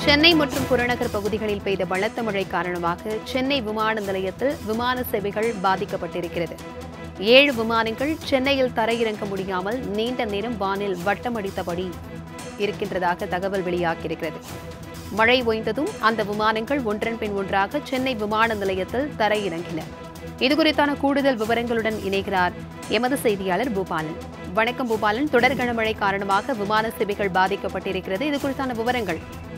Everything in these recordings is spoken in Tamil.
சென்னை மற்றும் புறநகர் பகுதிகளில் பெய்த பலத்த மழை காரணமாக சென்னை விமான நிலையத்தில் விமான சேவைகள் பாதிக்கப்பட்டிருக்கிறது ஏழு விமானங்கள் சென்னையில் தரையிறங்க முடியாமல் நீண்ட நேரம் வானில் வட்டமடித்தபடி இருக்கின்றதாக தகவல் வெளியாகியிருக்கிறது மழை ஓய்ந்ததும் அந்த விமானங்கள் ஒன்றன் பின் ஒன்றாக சென்னை விமான நிலையத்தில் தரையிறங்கின இதுகுறித்தான கூடுதல் விவரங்களுடன் இணைகிறார் எமது செய்தியாளர் பூபாலன் வணக்கம் பூபாலன் தொடர் கனமழை காரணமாக விமான சேவைகள் பாதிக்கப்பட்டிருக்கிறது இது குறித்தான விவரங்கள்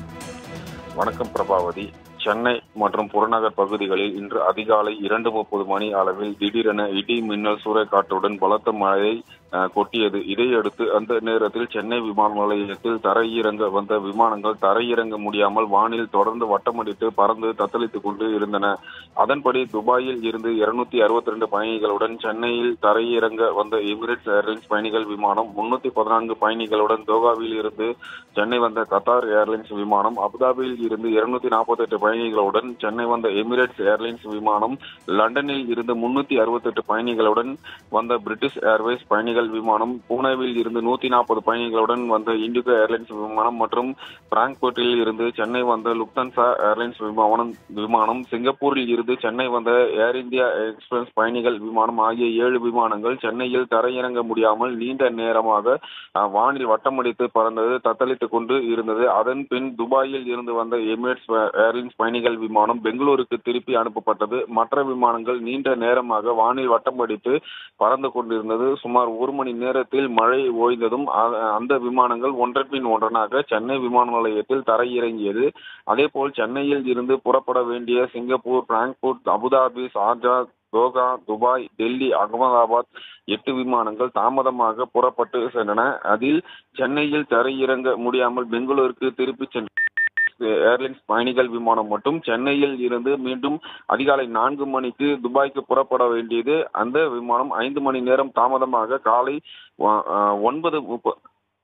வணக்கம் பிரபாவதி சென்னை மற்றும் புறநகர் பகுதிகளில் இன்று அதிகாலை இரண்டு முப்பது மணி அளவில் திடீரென இடி மின்னல் சூறைக்காற்றுடன் பலத்த மழை அஹ், கொட்டியது இதையடுத்து அந்த நேரத்தில் சென்னை விமான நிலையத்தில் தரையிறங்க வந்த விமானங்கள் தரையிறங்க முடியாமல் வானில் தொடர்ந்து வட்டமடித்து பறந்து தத்தளித்துக் கொண்டு இருந்தன அதன்படி துபாயில் இருந்து இருநூத்தி அறுபத்தி ரெண்டு பயணிகளுடன் சென்னையில் தரையிறங்க வந்த எமிரேட்ஸ் ஏர்லைன்ஸ் பயணிகள் விமானம் முன்னூத்தி பதினான்கு பயணிகளுடன் தோகாவில் இருந்து சென்னை வந்த கத்தார் ஏர்லைன்ஸ் விமானம் அபுதாபியில் இருந்து இருநூத்தி நாற்பத்தி எட்டு பயணிகளுடன் சென்னை வந்த எமிரேட்ஸ் ஏர்லைன்ஸ் விமானம் லண்டனில் இருந்து முன்னூத்தி அறுபத்தி எட்டு பயணிகளுடன் வந்த பிரிட்டிஷ் ஏர்வேஸ் பயணிகள் விமானம் பூனேவில் இருந்து நூத்தி நாற்பது பயணிகளுடன் வந்த இண்டிகோ ஏர்லைன்ஸ் விமானம் மற்றும் பிராங்க்பர்ட்டில் இருந்து சென்னை வந்த லுப்தன்சா ஏர்லைன்ஸ் விமானம் விமானம் சிங்கப்பூரில் இருந்து சென்னை வந்த ஏர் இந்தியா எக்ஸ்பிரஸ் பயணிகள் விமானம் ஆகிய ஏழு விமானங்கள் சென்னையில் தரையிறங்க முடியாமல் நீண்ட நேரமாக அஹ், வானில் வட்டமடித்து பறந்தது தத்தளித்துக் கொண்டு இருந்தது அதன் பின் துபாயில் இருந்து வந்த எமிரேட்ஸ் ஏர்லைன்ஸ் பயணிகள் விமானம் பெங்களூருக்கு திருப்பி அனுப்பப்பட்டது மற்ற விமானங்கள் நீண்ட நேரமாக வானில் வட்டமடித்து பறந்து கொண்டிருந்தது சுமார் ஒரு மணி நேரத்தில் மழை ஓய்ந்ததும் அ- அந்த விமானங்கள் ஒன்றன் பின் ஒன்றனாக சென்னை விமான நிலையத்தில் தரையிறங்கியது அதேபோல் சென்னையில் இருந்து புறப்பட வேண்டிய Singapore Frankfurt Abu Dhabi Sharjah Doha Dubai Delhi Ahmedabad எட்டு விமானங்கள் தாமதமாக புறப்பட்டு சென்றன அதில் சென்னையில் தரையிறங்க முடியாமல் பெங்களூருக்கு திருப்பி சென்ற ஏர்லைன்ஸ் பயணிகள் விமானம் மட்டும் சென்னையில் இருந்து மீண்டும் அதிகாலை நான்கு மணிக்கு துபாய்க்கு புறப்பட வேண்டியது அந்த விமானம் ஐந்து மணி நேரம் தாமதமாக காலை ஒ- அஹ் ஒன்பது முப்ப-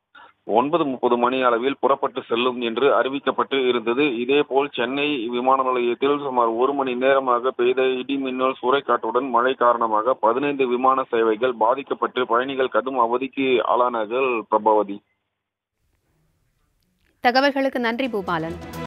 ஒன்பது முப்பது மணி அளவில் புறப்பட்டு செல்லும் என்று அறிவிக்கப்பட்டு இருந்தது இதேபோல் சென்னை விமான நிலையத்தில் சுமார் ஒரு மணி நேரமாக பெய்த இடி மின்னல் சூறைக்காற்றுடன் மழை காரணமாக பதினைந்து விமான சேவைகள் பாதிக்கப்பட்டு பயணிகள் கடும் அவதிக்கு ஆளானார்கள் பிரபாவதி தகவல்களுக்கு நன்றி பூபாலன்